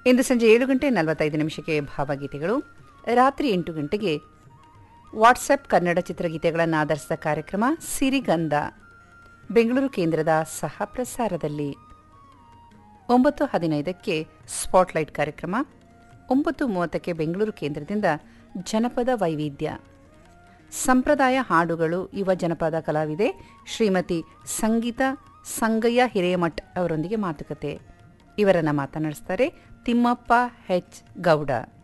ಇಂದು ಸಂಜೆ ಏಳು ಗಂಟೆ ನಲವತ್ತೈದು ನಿಮಿಷಕ್ಕೆ ಭಾವಗೀತೆಗಳು ರಾತ್ರಿ ಎಂಟು ಗಂಟೆಗೆ ವಾಟ್ಸಪ್ ಕನ್ನಡ ಚಿತ್ರಗೀತೆಗಳನ್ನು ಆಧರಿಸಿದ ಕಾರ್ಯಕ್ರಮ ಸಿರಿಗಂಧ ಬೆಂಗಳೂರು ಕೇಂದ್ರದ ಸಹ ಪ್ರಸಾರದಲ್ಲಿ ಒಂಬತ್ತು ಹದಿನೈದಕ್ಕೆ ಸ್ಪಾಟ್ಲೈಟ್ ಕಾರ್ಯಕ್ರಮ ಒಂಬತ್ತು ಮೂವತ್ತಕ್ಕೆ ಬೆಂಗಳೂರು ಕೇಂದ್ರದಿಂದ ಜನಪದ ವೈವಿಧ್ಯ ಸಂಪ್ರದಾಯ ಹಾಡುಗಳು ಯುವ ಜನಪದ ಕಲಾವಿದೆ ಶ್ರೀಮತಿ ಸಂಗೀತ ಸಂಗಯ್ಯ ಹಿರೇಮಠ್ ಅವರೊಂದಿಗೆ ಮಾತುಕತೆ ಇವರನ್ನ ಮಾತನಾಡಿಸ್ತಾರೆ ತಿಮ್ಮಪ್ಪ ಹೆಚ್ ಗೌಡ